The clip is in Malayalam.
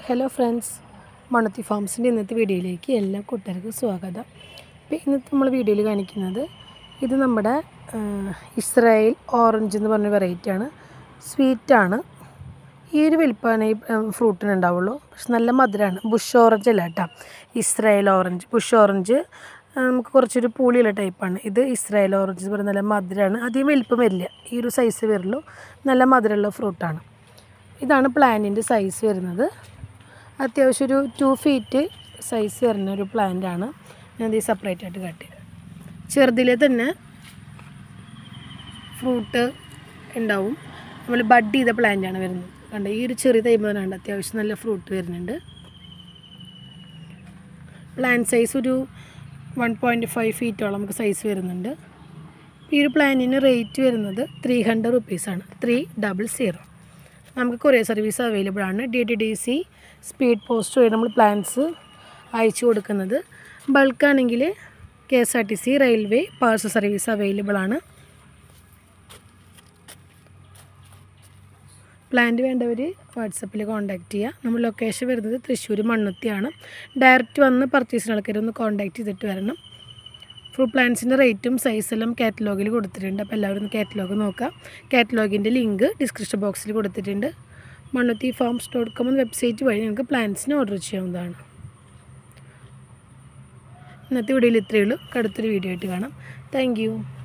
ഹലോ ഫ്രണ്ട്സ് മണത്തി ഫാംസിൻ്റെ ഇന്നത്തെ വീഡിയോയിലേക്ക് എല്ലാ കൂട്ടുകാർക്കും സ്വാഗതം ഇപ്പോൾ ഇന്നത്തെ നമ്മൾ വീഡിയോയിൽ കാണിക്കുന്നത് ഇത് നമ്മുടെ ആ, ഇസ്രായേൽ ഓറഞ്ച് എന്ന് പറഞ്ഞ വെറൈറ്റിയാണ് സ്വീറ്റാണ് ഈ ഒരു വലിപ്പമാണ് ഈ ഫ്രൂട്ടിന് ഉണ്ടാവുള്ളൂ പക്ഷെ നല്ല മധുരമാണ് ബുഷ് ഓറഞ്ച് അല്ല കേട്ടോ ഇസ്രായേൽ ഓറഞ്ച് ബുഷ് ഓറഞ്ച് ആ, നമുക്ക് കുറച്ചൊരു പുളിയുള്ള ടൈപ്പാണ് ഇത് ഇസ്രായേൽ ഓറഞ്ച് എന്ന് പറയുന്നത് നല്ല മധുരമാണ് അധികം വലിപ്പം വരില്ല ഈ ഒരു സൈസ് വരുള്ളൂ നല്ല മധുരമുള്ള ഫ്രൂട്ടാണ് ഇതാണ് പ്ലാന്റിൻ്റെ സൈസ് വരുന്നത് അത്യാവശ്യം ഒരു ടു ഫീറ്റ് സൈസ് വരുന്ന ഒരു പ്ലാന്റ് ആണ് ഞാൻ ഇത് സെപ്പറേറ്റ് ആയിട്ട് കട്ട് ചെയ്തത് ചെറുതിലെ തന്നെ ഫ്രൂട്ട് ഉണ്ടാവും നമ്മൾ ബഡ് ചെയ്ത പ്ലാന്റ് ആണ് വരുന്നത് കണ്ട ഈ ഒരു ചെറിയ തൈമനാണ് അത്യാവശ്യം നല്ല ഫ്രൂട്ട് വരുന്നുണ്ട് പ്ലാന്റ് സൈസ് ഒരു വൺ പോയിൻറ്റ് ഫൈവ് ഫീറ്റോളം നമുക്ക് സൈസ് വരുന്നുണ്ട് ഈ ഒരു പ്ലാന്റിന് റേറ്റ് വരുന്നത് ത്രീ ഹൺഡ്രഡ് റുപ്പീസാണ് ത്രീ ഡബിൾ സീറോ നമുക്ക് കൊറിയർ സർവീസ് അവൈലബിൾ ആണ് D T D C speed post വഴി നമ്മൾ പ്ലാൻസ് അയച്ചു കൊടുക്കുന്നത് ബൾക്കാണെങ്കിൽ K S R T C railway parcel service available ആണ് പ്ലാന്റ് വേണ്ടവർ വാട്സപ്പിൽ കോൺടാക്റ്റ് ചെയ്യുക നമ്മൾ ലൊക്കേഷൻ വരുന്നത് തൃശ്ശൂർ മണ്ണുത്തിയാണ് ഡയറക്റ്റ് വന്ന് പർച്ചേസിന് ആൾക്കാർ ഒന്ന് കോൺടാക്റ്റ് ചെയ്തിട്ട് വരണം ഫ്രൂട്ട് പ്ലാന്റ്സിൻ്റെ റേറ്റും സൈസെല്ലാം കാറ്റലോഗിൽ കൊടുത്തിട്ടുണ്ട് അപ്പോൾ എല്ലാവരും ഒന്ന് കാറ്റലോഗ് നോക്കുക കാറ്റലോഗിൻ്റെ ലിങ്ക് ഡിസ്ക്രിപ്ഷൻ ബോക്സിൽ കൊടുത്തിട്ടുണ്ട് മണ്ണുത്തി ഫാംസ് ഡോട്ട് കോം എന്ന വെബ്സൈറ്റ് വഴി നിങ്ങൾക്ക് പ്ലാന്റ്സിന് ഓർഡർ ചെയ്യാവുന്നതാണ് ഇന്നത്തെ വീഡിയോയിൽ ഇത്രയേ ഉള്ളൂ അടുത്തൊരു വീഡിയോ ആയിട്ട് കാണാം താങ്ക്